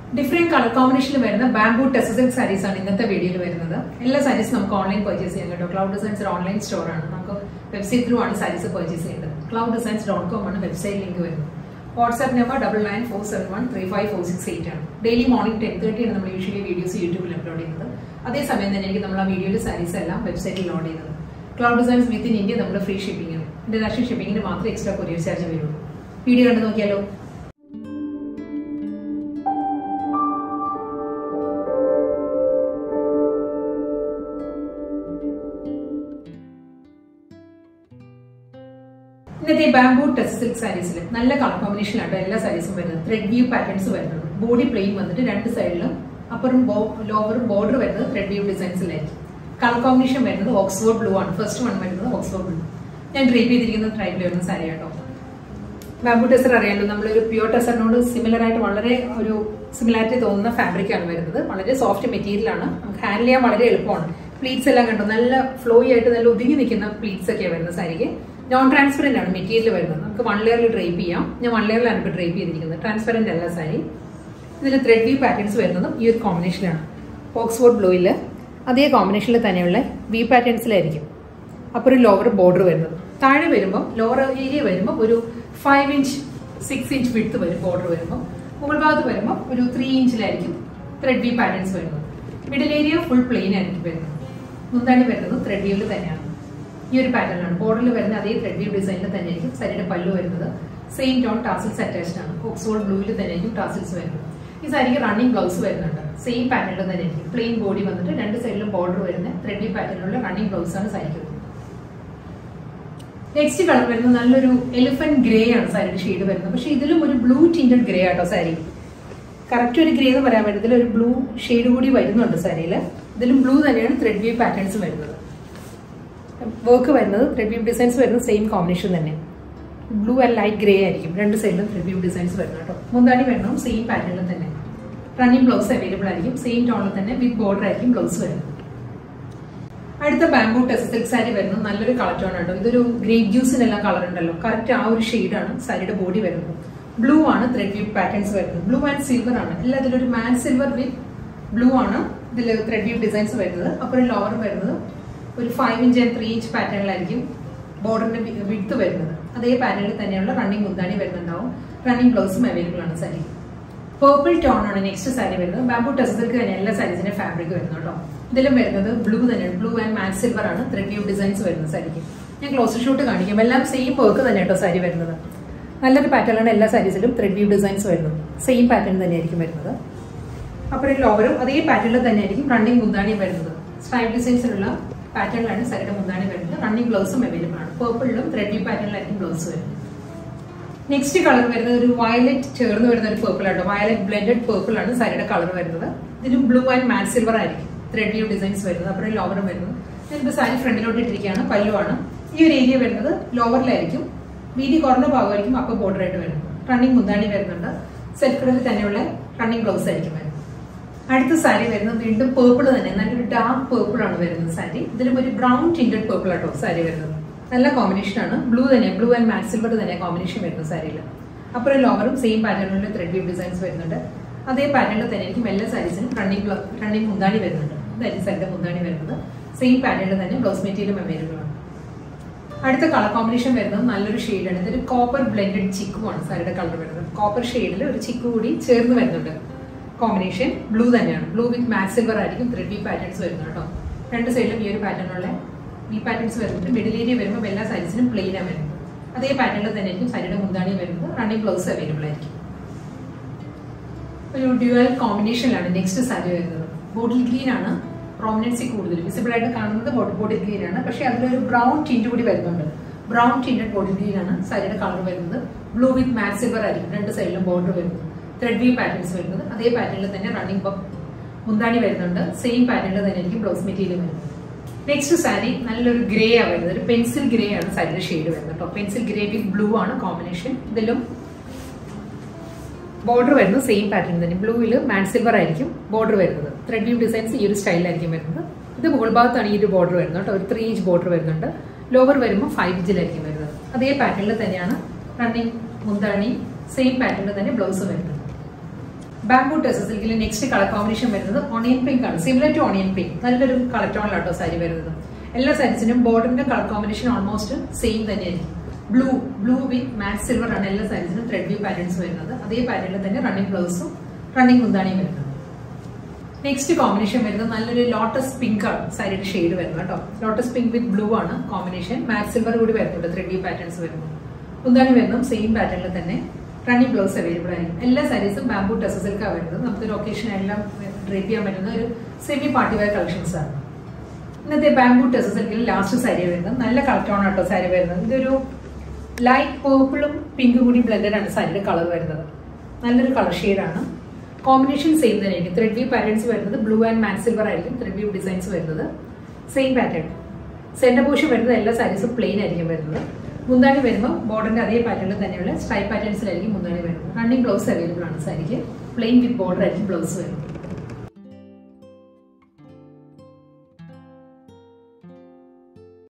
different colour കോമ്പിനേഷനിൽ വരുന്ന bamboo ടെസസിൽ saris ആണ് ഇന്നത്തെ വീഡിയോയിൽ വരുന്നത് എല്ലാ സാരീസും നമുക്ക് ഓൺലൈൻ പർച്ചേസ് ചെയ്യാൻ കേട്ടോ ക്ലൗഡ് ഡിസൈൻസ് ഒരു ഓൺലൈൻ സ്റ്റോർ ആണ് നമുക്ക് വെബ്സൈറ്റ് ത്രൂ ആണ് സാരീസ് പർച്ചേസ് ചെയ്യേണ്ടത് ക്ലൗഡ് ഡിസൈൻസ് ഡോട്ട് കോം ആണ് വെബ്സൈറ്റ് ലിങ്ക് വരുന്നത് WhatsApp number double nine four seven one three five four six eight ആണ് ഡെയിലി മോർണിംഗ് ടെൻ തേർട്ടി ആണ് നമ്മൾ യൂഷ്വലി വീഡിയോസ് യൂട്യൂബിൽ അപ്ലോഡ് ചെയ്യുന്നത് അതേസമയം തന്നെ എനിക്ക് നമ്മൾ ആ വീഡിയോയിൽ സാരീസ് എല്ലാം വെബ്സൈറ്റിൽ ലോഡ് ചെയ്യുന്നത് ക്ലൗഡ് ഡിസൈൻസ് വിത്തിൻ ഇന്ത്യ നമ്മുടെ ഫ്രീ ഷിപ്പിംഗ് ആണ് ഇന്റർനാഷണൽ ഷിപ്പിംഗിന് മാത്രമേ എക്സ്ട്രാ കൊറിയർ ചാർജ് വരുള്ളൂ വീഡിയോ കണ്ടു നോക്കിയാലോ ഇന്നത്തെ ബാംബൂ ടെസ്റ്റ് സിൽക്ക് സാരീസിൽ നല്ല കളർ കോമ്പിനേഷനിലാണ് എല്ലാ സാരീസും വരുന്നത് ത്രെഡ് വ്യൂ പാറ്റേൺസ് വരുന്നത് ബോഡി പ്ലെയിൻ വന്നിട്ട് രണ്ട് സൈഡിലും അപ്പറും ലോവറും ബോർഡർ വരുന്നത് ത്രെഡ് വ്യൂ ഡിസൈൻസിലായിരിക്കും കളർ കോമ്പിനേഷൻ വരുന്നത് ഓക്സ്ഫോർഡ് ബ്ലൂ ആണ് ഫസ്റ്റ് വൺ വരുന്നത് ഓക്സ്ഫോർഡ് ബ്ലൂ ഞാൻ ഡ്രേപ്പ് ചെയ്തിരിക്കുന്നത് ട്രൈബിൽ വരുന്ന സാരി കേട്ടോ ബാംബൂ ടെസർ അറിയാലോ നമ്മളൊരു പ്യൂർ ടെസറിനോട് സിമിലർ ആയിട്ട് വളരെ ഒരു സിമിലാരിറ്റി തോന്നുന്ന ഫാബ്രിക് ആണ് വരുന്നത് വളരെ സോഫ്റ്റ് മെറ്റീരിയൽ ആണ് നമുക്ക് ഹാൻഡിൽ ചെയ്യാൻ വളരെ എളുപ്പമാണ് പ്ലീറ്റ്സ് എല്ലാം കണ്ടോ നല്ല ഫ്ലോയി ആയിട്ട് നല്ല ഒതുങ്ങി നിൽക്കുന്ന പ്ലീറ്റ്സ് ഒക്കെയാണ് വരുന്ന സാരിക്ക് നോൺ ട്രാൻസ്പെറന്റ് ആണ് മെറ്റീരിയൽ വരുന്നത് നമുക്ക് വൺ ലെയറിൽ ഡ്രേപ്പ് ചെയ്യാം ഞാൻ വൺ ലെയറിലാണ് ഇപ്പോൾ ഡ്രേപ്പ് ചെയ്തിരിക്കുന്നത് ട്രാൻസ്പെറന്റ് അല്ല സാരി ഇതിൽ ത്രെഡ് വി പാറ്റേൺസ് വരുന്നതും ഈ ഒരു കോമ്പിനേഷനാണ് ഓക്സ്ഫോർഡ് ബ്ലൂയിൽ അതേ കോമ്പിനേഷനിൽ തന്നെയുള്ള വി പാറ്റേൺസിലായിരിക്കും അപ്പോൾ ഒരു ലോവർ ബോർഡർ വരുന്നത് താഴെ വരുമ്പോൾ ലോവർ ഏരിയ വരുമ്പോൾ ഒരു ഫൈവ് ഇഞ്ച് സിക്സ് ഇഞ്ച് വിടുത്ത് വരും ബോർഡർ വരുമ്പോൾ മുകൾ ഭാഗത്ത് വരുമ്പോൾ ഒരു ത്രീ ഇഞ്ചിലായിരിക്കും ത്രെഡ് വി പാറ്റേൺസ് വരുന്നത് മിഡിൽ ഏരിയ ഫുൾ പ്ലെയിൻ ആയിരിക്കും വരുന്നത് മുന്താണി വരുന്നത് ത്രെഡ് വ്യൂവിൽ തന്നെയാണ് ഈ ഒരു പാറ്റേണാണ് ബോർഡറിൽ വരുന്ന അതേ ത്രെഡ് വ്യൂ ഡിസൈനിൽ തന്നെ ആയിരിക്കും സാരിയുടെ പല്ലു വരുന്നത് സെയിം ടോൺ ടാസിൽസ് അറ്റാച്ച്ഡ് ആണ് ഓക്സ്ഫോർഡ് ബ്ലൂവിൽ തന്നെ ആയിരിക്കും ടാസിൽസ് വരുന്നത് ഈ സാരിക്ക് റണ്ണിങ് ബ്ലൗസ് വരുന്നുണ്ട് സെയിം പാറ്റേണിൽ തന്നെ ആയിരിക്കും പ്ലെയിൻ ബോഡി വന്നിട്ട് രണ്ട് സൈഡിലും ബോർഡർ വരുന്ന ത്രെഡ് വ്യൂ പാറ്റേണിലുള്ള റണ്ണിങ് ബ്ലൗസ് ആണ് സാരിക്ക് വരുന്നത് നെക്സ്റ്റ് കളർ വരുന്നത് നല്ലൊരു എലിഫന്റ് ഗ്രേ ആണ് സാരിയുടെ ഷെയ്ഡ് വരുന്നത് പക്ഷെ ഇതിലും ഒരു ബ്ലൂ ടിൻറ്റഡ് ഗ്രേ ആട്ടോ സാരി കറക്റ്റ് ഒരു ഗ്രേ എന്ന് പറയാൻ പറ്റും ഇതിൽ ഒരു ബ്ലൂ ഷെയ്ഡ് കൂടി വരുന്നുണ്ട് സാരിയിൽ ഇതിലും ബ്ലൂ തന്നെയാണ് ത്രെഡ് വ്യൂ പാറ്റേൺസ് വരുന്നത് വർക്ക് വരുന്നത് ത്രെഡ് വ്യൂ ഡിസൈൻസ് വരുന്നത് സെയിം കോമ്പിനേഷൻ തന്നെ ബ്ലൂ ആൻഡ് ലൈറ്റ് ഗ്രേ ആയിരിക്കും രണ്ട് സൈഡിലും ത്രെഡ് വ്യൂ ഡിസൈൻസ് വരുന്നത് കേട്ടോ മുന്താണി വരണം സെയിം പാറ്റേണിൽ തന്നെ റണ്ണിങ് ബ്ലൗസ് അവൈലബിൾ ആയിരിക്കും സെയിം ടോണിൽ തന്നെ വിത്ത് ബോർഡർ ആയിരിക്കും ബ്ലൗസ് വരുന്നത് അടുത്ത ബാംബൂ ടെസ്റ്റ് സിൽക്ക് സാരി വരുന്നത് നല്ലൊരു കളർ ടോൺ ആണ് ഇതൊരു ഗ്രേപ്പ് ജ്യൂസിനെല്ലാം കളർ ഉണ്ടല്ലോ കറക്റ്റ് ആ ഒരു ഷെയ്ഡാണ് സാരിയുടെ ബോഡി വരുന്നത് ബ്ലൂ ആണ് ത്രെഡ് വ്യൂ പാറ്റേൺസ് വരുന്നത് ബ്ലൂ ആൻഡ് സിൽവർ ആണ് എല്ലാത്തിലും ഒരു മാൻ സിൽവർ വിത്ത് ബ്ലൂ ആണ് ഇതിൽ ത്രെഡ് വ്യൂ ഡിസൈൻസ് വരുന്നത് അപ്പോൾ ലോവർ വരുന്നത് ഒരു five inch and three inch പാറ്റേണിലായിരിക്കും ബോർഡറിന്റെ വിഡ്ത്ത് വരുന്നത് അതേ പാറ്റേണിൽ തന്നെയുള്ള റണ്ണിങ് മുന്താണി വരുന്നുണ്ടാവും റണ്ണിങ് ബ്ലൗസും അവൈലബിൾ ആണ് സാരി പേർപ്പിൾ ടോൺ ആണ് നെക്സ്റ്റ് സാരി വരുന്നത് ബാംബു ടെസ്റ്റിൽക്ക് തന്നെ എല്ലാ സാരീസിന്റെ ഫാബ്രിക് വരുന്നത് കേട്ടോ ഇതിലും വരുന്നത് ബ്ലൂ തന്നെയാണ് ബ്ലൂ ആൻഡ് മാറ്റ് സിൽവർ ആണ് ത്രെഡ് വ്യൂ ഡിസൈൻസ് വരുന്നത് സാരിക്ക് ഞാൻ ക്ലോസ് ഷൂട്ട് കാണിക്കാം എല്ലാം സെയിം വർക്ക് തന്നെ കേട്ടോ സാരി വരുന്നത് നല്ലൊരു പാറ്റേണാണ് എല്ലാ സാരീസിലും ത്രെഡ് വ്യൂ ഡിസൈൻസ് വരുന്നത് സെയിം പാറ്റേൺ തന്നെയായിരിക്കും വരുന്നത് അപ്പോൾ ലോവറും അതേ പാറ്റേണിൽ തന്നെയായിരിക്കും റണ്ണിങ് മുന്താണിയും വരുന്നത് സ്ട്രൈപ്പ് ഡിസൈൻസിലുള്ള പാറ്റേണിലാണ് സാരിയുടെ മുന്താണി വരുന്നത് റണ്ണിങ് ബ്ലൗസും അവൈലബിൾ ആണ് പേർപ്പിളിലും ത്രെഡ് വ്യൂ പാറ്റേണിലായിരിക്കും ബ്ലൗസ് വരുന്നത് നെക്സ്റ്റ് കളർ വരുന്നത് ഒരു വയലറ്റ് ചേർന്ന് വരുന്ന ഒരു പേർപ്പിൾ ആട്ടോ വയലറ്റ് ബ്ലെൻഡഡ് പേർപ്പിൾ ആണ് സാരിയുടെ കളർ വരുന്നത് ഇതിലും ബ്ലൂ ആൻഡ് മാറ്റ് സിൽവർ ആയിരിക്കും ത്രെഡ് വ്യൂ ഡിസൈൻസ് വരുന്നത് അപ്പോൾ ലോവറും വരുന്നത് ഞാനിപ്പോൾ സാരി ഫ്രണ്ടിലോട്ട് ഇട്ടിരിക്കുകയാണ് പല്ലുവാണ് ഈ ഒരു ഏരിയ വരുന്നത് ലോവറിലായിരിക്കും വീതി കുറഞ്ഞ ഭാഗമായിരിക്കും അപ്പൊ ബോർഡർ ആയിട്ട് വരുന്നത് റണ്ണിങ് മുന്താണി വരുന്നുണ്ട് സെൽഫ് കളറിൽ തന്നെയുള്ള റണ്ണിങ് ബ്ലൗസ് ആയിരിക്കും വരുന്നത് അടുത്ത സാരി വരുന്നത് വീണ്ടും പേർപ്പിൾ തന്നെ നല്ലൊരു ഡാർക്ക് പേർപ്പിൾ ആണ് വരുന്നത് സാരി ഇതിലും ഒരു ബ്രൗൺ ടിൻറ്റഡ് പേർപ്പിൾ ആട്ടോ സാരി വരുന്നത് നല്ല കോമ്പിനേഷൻ ആണ് ബ്ലൂ തന്നെ ബ്ലൂ ആൻഡ് മാറ്റ് സിൽവർ തന്നെ കോമ്പിനേഷൻ വരുന്നത് സാരിയിൽ അപ്പുറം ലോവറും സെയിം പാറ്റേണിലുള്ള ത്രെഡ് വ്യൂ ഡിസൈൻസ് വരുന്നുണ്ട് അതേ പാറ്റേണിൽ തന്നെ എനിക്ക് എല്ലാ സാരീസിനും റണ്ണിങ് റണ്ണിങ് മുന്താണി വരുന്നുണ്ട് ഇതായിരിക്കും സാരിയുടെ മുന്താണി വരുന്നത് സെയിം പാറ്റേണിൽ തന്നെ ബ്ലൗസ് മെറ്റീരിയലും അവൈലബിൾ ആണ് അടുത്ത കളർ കോമ്പിനേഷൻ വരുന്നത് നല്ലൊരു ഷെയ്ഡാണ് ഇതൊരു കോപ്പർ ബ്ലെൻഡഡ് ചിക്കുമാണ് സാരിയുടെ കളർ വരുന്നത് കോപ്പർ ഷെയ്ഡിൽ ഒരു ചിക്കു കൂടി ചേർന്ന് വരുന്നുണ്ട് കോമ്പിനേഷൻ ബ്ലൂ തന്നെയാണ് ബ്ലൂ വിത്ത് മാറ്റ് സിൽവർ ആയിരിക്കും ത്രെഡ് വി പാറ്റേൺസ് വരുന്നത് കേട്ടോ രണ്ട് സൈഡിലും ഈ ഒരു പാറ്റേണുള്ള വി പാറ്റേൺസ് വരുന്നുണ്ട് മിഡിൽ ഏരിയ വരുമ്പോൾ എല്ലാ സൈസിനും പ്ലെയിനാണ് വരുന്നത് അതേ പാറ്റേണിൽ തന്നെ ആയിരിക്കും സാരിയുടെ മുന്താണി വരുന്നത് റണ്ണിങ് ബ്ലൗസ് അവൈലബിൾ ആയിരിക്കും ഒരു ഡ്യുവൽ കോമ്പിനേഷനിലാണ് നെക്സ്റ്റ് സാരി വരുന്നത് ബോട്ടിൽ ഗ്രീൻ ആണ് പ്രോമിനൻസി കൂടുതൽ വിസിബിൾ ആയിട്ട് കാണുന്നത് ബോട്ടിൽ ഗ്രീൻ ആണ് പക്ഷെ അതിലൊരു ബ്രൗൺ ടിൻറ്റ് കൂടി വരുന്നുണ്ട് ബ്രൗൺ ടിൻറ്റഡ് ബോട്ടിൽ ഗ്രീൻ ആണ് സാരിയുടെ കളർ വരുന്നത് ബ്ലൂ വിത്ത് മാറ്റ് സിൽവർ ആയിരിക്കും രണ്ട് സൈഡിലും ബോർഡർ വരുന്നത് ത്രെഡ് വി പാറ്റേൺസ് വരുന്നത് അതേ പാറ്റേണിൽ തന്നെ റണ്ണിങ് മുന്താണി വരുന്നുണ്ട് സെയിം പാറ്റേണിൽ തന്നെ ആയിരിക്കും ബ്ലൗസ് മെറ്റീരിയൽ വരുന്നത് നെക്സ്റ്റ് സാരി നല്ലൊരു ഗ്രേ ആണ് വരുന്നത് ഒരു പെൻസിൽ ഗ്രേ ആണ് സാരിയുടെ ഷെയ്ഡ് വരുന്നത് കേട്ടോ പെൻസിൽ ഗ്രേ വിത്ത് ബ്ലൂ ആണ് കോമ്പിനേഷൻ ഇതിലും ബോർഡർ വരുന്നത് സെയിം പാറ്റേൺ തന്നെ ബ്ലൂവിൽ മാറ്റ് സിൽവർ ആയിരിക്കും ബോർഡർ വരുന്നത് ത്രെഡ് വ്യൂ ഡിസൈൻസ് ഈ ഒരു സ്റ്റൈലിലായിരിക്കും വരുന്നത് ഇത് മുകൾ ഭാഗത്താണ് ഈ ഒരു ബോർഡർ വരുന്നത് കേട്ടോ ഒരു ത്രീ ഇഞ്ച് ബോർഡർ വരുന്നുണ്ട് ലോവർ വരുമ്പോൾ ഫൈവ് ഇഞ്ചിലായിരിക്കും വരുന്നത് അതേ പാറ്റേണിൽ തന്നെയാണ് റണ്ണിങ് മുന്താണി സെയിം പാറ്റേണിൽ തന്നെ ബ്ലൗസ് വരുന്നത് ബാംബൂ ടെസ സിൽക്കിൽ നെക്സ്റ്റ് കളർ കോമ്പിനേഷൻ വരുന്നത് ഓണിയൻ പിങ്ക് ആണ് സിമിലർ ടു ഓണിയൻ പിങ്ക് നല്ലൊരു കളർ ടോണിലാട്ടോ സാരി വരുന്നത് എല്ലാ സാരീസിനും ബോർഡറിന്റെ കളർ കോമ്പിനേഷൻ ഓൾമോസ്റ്റ് സെയിം തന്നെയായിരിക്കും blue blue with matte silver ആണ് എല്ലാ സാരീസിനും ത്രെഡ് വ്യൂ പാറ്റേൺസ് വരുന്നത് അതേ പാറ്റേണിൽ തന്നെ റണ്ണിങ് ബ്ലൗസും റണ്ണിങ് മുന്താണിയും വരുന്നത് നെക്സ്റ്റ് കോമ്പിനേഷൻ വരുന്നത് നല്ലൊരു ലോട്ടസ് പിങ്ക് ആണ് സാരിയുടെ ഷെയ്ഡ് വരുന്നത് കേട്ടോ ലോട്ടസ് പിങ്ക് വിത്ത് ബ്ലൂ ആണ് കോമ്പിനേഷൻ മാറ്റ് സിൽവർ കൂടി വരുന്നുണ്ട് ത്രെഡ് വ്യൂ പാറ്റേൺസ് വരുന്നു മുന്താണി വരുന്നതും സെയിം പാറ്റേണിൽ തന്നെ റണ്ണിങ് ബ്ലൗസ് അവൈലബിൾ ആയിരിക്കും എല്ലാ സാരീസും ബാംബൂ ടെസ സിൽക്കാണ് വരുന്നത് നമുക്കൊരു ഒക്കേഷൻ എല്ലാം ഡ്രേപ്പ് ചെയ്യാൻ പറ്റുന്ന ഒരു സെമി പാർട്ടി വെയർ കളക്ഷൻസ് ആണ് ഇന്നത്തെ ബാംബൂ ടെസ സിൽക്കിൽ ലാസ്റ്റ് സാരി വരുന്നത് നല്ല കളർ ടോൺ ആട്ടോ സാരി വരുന്നത് ഇതൊരു ലൈറ്റ് പേർപ്പിളും പിങ്കും കൂടി ബ്ലെൻഡഡ് ആണ് സാരിയുടെ കളർ വരുന്നത് നല്ലൊരു കളർ ഷെയ്ഡാണ് കോമ്പിനേഷൻ സെയിം തന്നെയായിരിക്കും ത്രെഡ് വ്യൂ പാറ്റേൺസ് വരുന്നത് ബ്ലൂ ആൻഡ് മാറ്റ് സിൽവർ ആയിരിക്കും ത്രെഡ് വ്യൂ ഡിസൈൻസ് വരുന്നത് സെയിം പാറ്റേൺ സെന്റർ പോർഷൻ വരുന്നത് എല്ലാ സാരീസും പ്ലെയിൻ ആയിരിക്കും വരുന്നത് മുന്താണി വരുമ്പോൾ ബോർഡറിന്റെ അതേ പാറ്റേണിൽ തന്നെയുള്ള സ്ട്രൈപ്പ് പാറ്റേൺസിലായിരിക്കും മുന്താണി വരുന്നത് റണ്ണിങ് ബ്ലൗസ് അവൈലബിൾ ആണ് സാരിക്ക് പ്ലെയിൻ വിത്ത് ബോർഡർ ആയിരിക്കും ബ്ലൗസ് വരുന്നത്